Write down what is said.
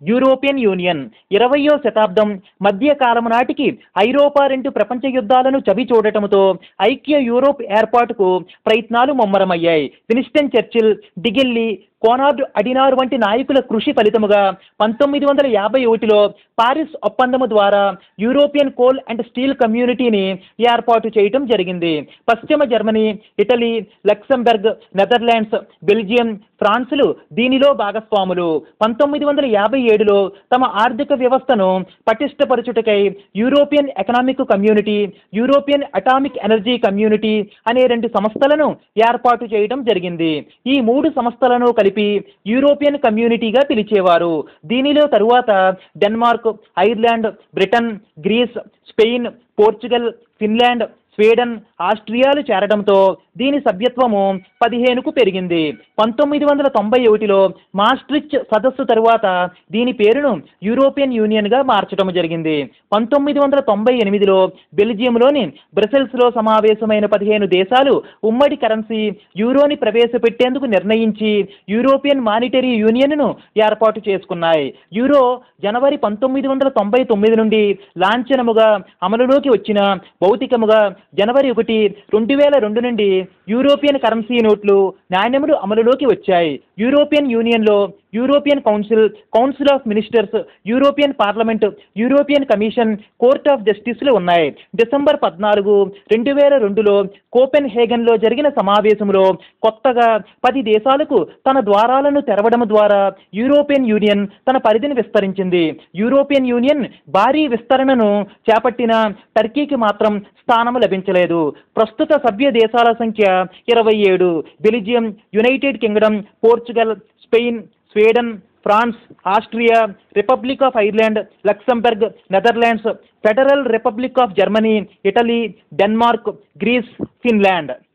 European union ఇరవయో శతాబ్దం మధ్యకాలం నాటికి ఐరోపా రెండు ప్రపంచ యుద్ధాలను చవి చూడటంతో ఐక్య యూరోప్ ఏర్పాటుకు ప్రయత్నాలు ముమ్మరమయ్యాయి విన్స్టన్ చర్చిల్ డిగిల్లీ కోనార్డ్ అడినార్ వంటి నాయకుల కృషి ఫలితముగా పంతొమ్మిది వందల యాభై ఒకటిలో పారిస్ ఒప్పందము ద్వారా యూరోపియన్ కోల్ అండ్ స్టీల్ కమ్యూనిటీని ఏర్పాటు చేయటం జరిగింది పశ్చిమ Germany Italy Luxembourg Netherlands Belgium ఫ్రాన్సులు దీనిలో భాగస్వాములు పంతొమ్మిది వందల యాభై ఏడులో తమ ఆర్థిక వ్యవస్థను పటిష్టపరచుటకై European economic community European atomic energy community అనే రెండు సంస్థలను ఏర్పాటు చేయడం జరిగింది ఈ మూడు సంస్థలను కలిపి యూరోపియన్ కమ్యూనిటీగా పిలిచేవారు దీనిలో తరువాత Denmark Ireland Britain Greece Spain Portugal Finland Sweden ఆస్ట్రియాలు చేరడంతో దీని సభ్యత్వము పదిహేనుకు పెరిగింది పంతొమ్మిది వందల తొంభై ఒకటిలో మాస్ట్రిచ్ సదస్సు తరువాత దీని పేరును యూరోపియన్ యూనియన్గా మార్చడం జరిగింది పంతొమ్మిది వందల తొంభై ఎనిమిదిలో బెల్జియంలోని బ్రసెల్స్లో సమావేశమైన పదిహేను దేశాలు ఉమ్మడి కరెన్సీ యూరోని ప్రవేశపెట్టేందుకు నిర్ణయించి యూరోపియన్ మానిటరీ యూనియన్ను ఏర్పాటు చేసుకున్నాయి యూరో జనవరి పంతొమ్మిది వందల తొంభై తొమ్మిది నుండి లాంఛనముగా అమలులోకి వచ్చిన భౌతికముగా జనవరి ఒకటి రెండు వేల రెండు నుండి యూరోపియన్ కరెన్సీ నోట్లు నాణ్యములు అమలులోకి వచ్చాయి యూరోపియన్ యూనియన్లో European council council of ministers European parliament European commission court of జస్టిస్లు ఉన్నాయి డిసెంబర్ పద్నాలుగు రెండు వేల రెండులో కోపెన్ హేగన్లో జరిగిన సమావేశంలో కొత్తగా పది దేశాలకు తన ద్వారాలను తెరవడం ద్వారా యూరోపియన్ యూనియన్ తన పరిధిని విస్తరించింది యూరోపియన్ యూనియన్ భారీ విస్తరణను చేపట్టిన టర్కీకి మాత్రం స్థానం లభించలేదు ప్రస్తుత సభ్య దేశాల సంఖ్య ఇరవై ఏడు Belgium United Kingdom Portugal Spain Sweden France Austria Republic of Ireland Luxembourg Netherlands Federal Republic of Germany Italy Denmark Greece Finland